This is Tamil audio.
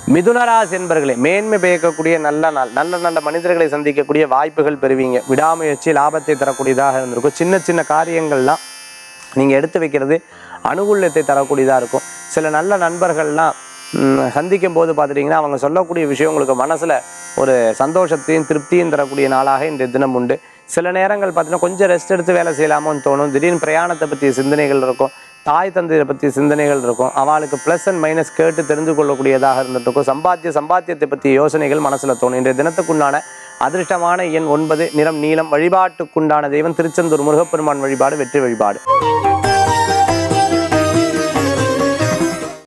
மிதுனராசி என்பர்களே மேன்மை பயக்கக்கூடிய நல்ல நாள் நல்ல நல்ல மனிதர்களை சந்திக்கக்கூடிய வாய்ப்புகள் பெறுவீங்க விடாமுயற்சி லாபத்தை தரக்கூடியதாக இருந்திருக்கும் சின்ன சின்ன காரியங்கள்லாம் நீங்கள் எடுத்து வைக்கிறது அனுகூல்யத்தை தரக்கூடியதாக இருக்கும் சில நல்ல நண்பர்கள்லாம் ம், சந்திக்கும் போது பார்த்துட்டிங்கன்னா அவங்க சொல்லக்கூடிய விஷயம் உங்களுக்கு மனசில் ஒரு சந்தோஷத்தையும் திருப்தியும் தரக்கூடிய நாளாக இன்றைய தினம் உண்டு சில நேரங்கள் பார்த்தீங்கன்னா கொஞ்சம் ரெஸ்ட் எடுத்து வேலை செய்யலாமோன்னு தோணும் திடீர்னு பிரயாணத்தை பற்றிய சிந்தனைகள் இருக்கும் தாய் தந்தையை பற்றிய சிந்தனைகள் இருக்கும் அவளுக்கு ப்ளஸ் அண்ட் மைனஸ் கேட்டு தெரிந்து கொள்ளக்கூடியதாக இருந்துட்டு இருக்கும் சம்பாத்திய சம்பாத்தியத்தை பற்றிய யோசனைகள் மனசில் தோணும் இன்றைய தினத்துக்குண்டான அதிர்ஷ்டமான எண் ஒன்பது நிறம் நீலம் வழிபாட்டுக்குண்டான தெய்வம் திருச்செந்தூர் முருகப்பெருமான் வழிபாடு வெற்றி வழிபாடு